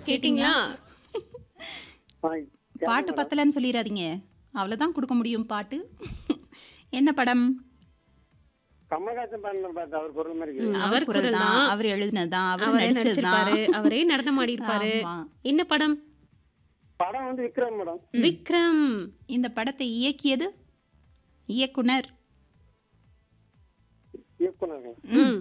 கேட்டீங்களா ஆ, பாட்டு பத்தலன்னு சொல்லிடாதீங்க அவ்வளோதான் கொடுக்க முடியும் பாட்டு என்ன படம் கமலஹாசன் பாடின பாட்டு அவர் குரல் மாதிரி இருக்கு ம், அவர் குரல் தான் தான் அவர் எழுதினது தான் அவர் அவரே நடிச்சது தான் நடிச்சிருப்பாரு அவரே நடனம் ஆடி இருப்பாரு ஆமா. என்ன படம் படம் வந்து விக்ரம் மேடம் விக்ரம் இந்த படத்தை இயக்கியது இயக்குனர் இயக்குனர் ம்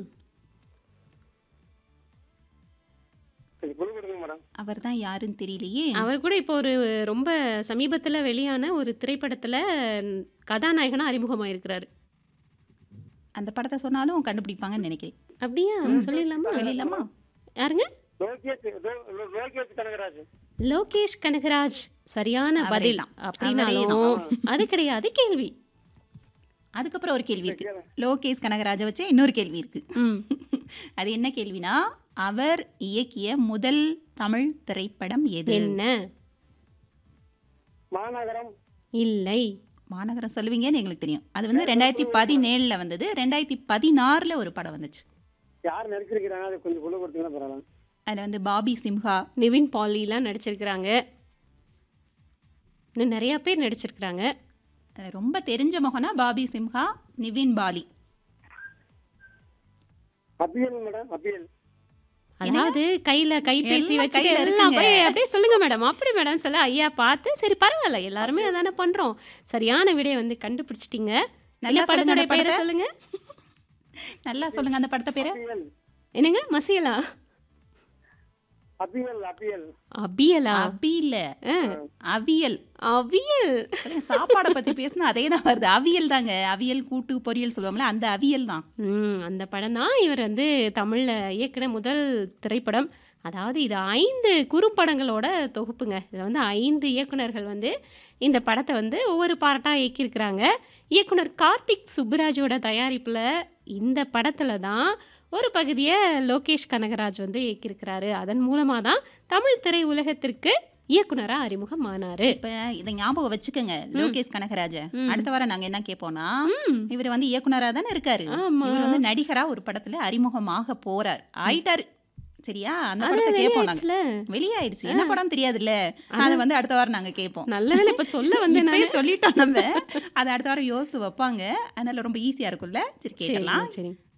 கொஞ்சம் குழு கொடுங்க மேடம் அவர் தான் யாருன்னு தெரியலையே அவர் கூட இப்போ ஒரு ரொம்ப சமீபத்துல வெளியான ஒரு திரைப்படத்துல கதாநாயகனா அறிமுகமாயிருக்கிறாரு அந்த படத்தை சொன்னாலும் கண்டுபிடிப்பாங்கன்னு நினைக்கிறேன் அப்படியா சொல்லிடலாமா சொல்லிடலாமா யாருங்க லோகேஷ் லோ- லோகேஷ் கனகராஜ் லோகேஷ் கனகராஜ் சரியான அவரே பதில் தான். அப்படின்னாலும் அது கிடையாது கேள்வி அதுக்கப்புறம் ஒரு கேள்வி இருக்கு லோகேஷ் கனகராஜை வச்சு இன்னொரு கேள்வி இருக்கு ம் அது என்ன கேள்வினா அவர் இயக்கிய முதல் தமிழ் திரைப்படம் எது என்ன மாநகரம் இல்லை மாநகரம் சொல்லுவீங்கன்னு எங்களுக்கு தெரியும் அது வந்து ரெண்டாயிரத்தி பதினேழுல வந்தது ரெண்டாயிரத்தி பதினாறுல ஒரு படம் வந்துச்சு யார் நடிச்சிருக்கிறாங்க அது கொஞ்சம் குழு கொடுத்தீங்கன்னா பரவாயில்ல அதுல வந்து பாபி சிம்ஹா நிவின் பாலிலாம் நடிச்சிருக்கிறாங்க இன்னும் நிறைய பேர் நடிச்சிருக்கிறாங்க அது ரொம்ப தெரிஞ்ச முகனா பாபி சிம்ஹா நிவின் பாலி அபியல் மேடம் அபியல் அதாவது கையில கைபேசி எல்லாம் வச்சுட்டு கையில எல்லாம் இருக்குங்க. அப்படியே அப்படியே சொல்லுங்க மேடம் அப்படி மேடம் சொல்ல ஐயா பார்த்து சரி பரவாயில்ல எல்லாருமே அதானே பண்றோம் சரியான விடையை வந்து கண்டுபிடிச்சிட்டீங்க நல்லா என்ன படத்தோட சொல்லுங்க அந்த பேரை படத்தை. சொல்லுங்க நல்லா சொல்லுங்க அந்த படத்தை பேரு அபியல் என்னங்க மசியலா அபியல் அபியல் அபியலா அபியில ஆ, அவியல் அவியல் அதான் சாப்பாடை பத்தி பேசினா அதே தான் வருது அவியல் தாங்க அவியல் கூட்டு பொரியல் சொல்லுவாங்கல்ல அந்த அவியல் தான் ம் அந்த படம் தான் இவர் வந்து தமிழில் இயக்கின முதல் திரைப்படம் அதாவது இது ஐந்து குறும்படங்களோட தொகுப்புங்க இதில் வந்து ஐந்து இயக்குனர்கள் வந்து இந்த படத்தை வந்து ஒவ்வொரு பார்ட்டாக இயக்கியிருக்கிறாங்க இயக்குனர் கார்த்திக் சுப்புராஜோட தயாரிப்பில் இந்த படத்தில் தான் ஒரு பகுதியை லோகேஷ் கனகராஜ் வந்து இயக்கியிருக்கிறாரு அதன் மூலமாக தான் தமிழ் திரை உலகத்திற்கு இயக்குனராக அறிமுகமானாரு இப்ப இதை ஞாபகம் வச்சுக்கோங்க லோகேஷ் கனகராஜ அடுத்த வாரம் நாங்க என்ன கேட்போம்னா இவர் வந்து இயக்குனரா தானே இருக்காரு ஆமா. இவர் வந்து நடிகரா ஒரு படத்துல அறிமுகமாக போறார் ஆயிட்டாரு சரியா அந்த அது படத்தை கேட்போம் நாங்க வெளியாயிடுச்சுல. வெளியாயிடுச்சு என்ன படம் தெரியாதுல்ல அதை வந்து அடுத்த வாரம் நாங்க கேட்போம் நல்ல வேலை இப்போ சொல்ல வந்து இப்பயே சொல்லிட்டோம் நம்ம அதை அடுத்த வாரம் யோசித்து வைப்பாங்க அதனால ரொம்ப ஈஸியா இருக்கும்ல சரி கேட்கலாம் சரி சரி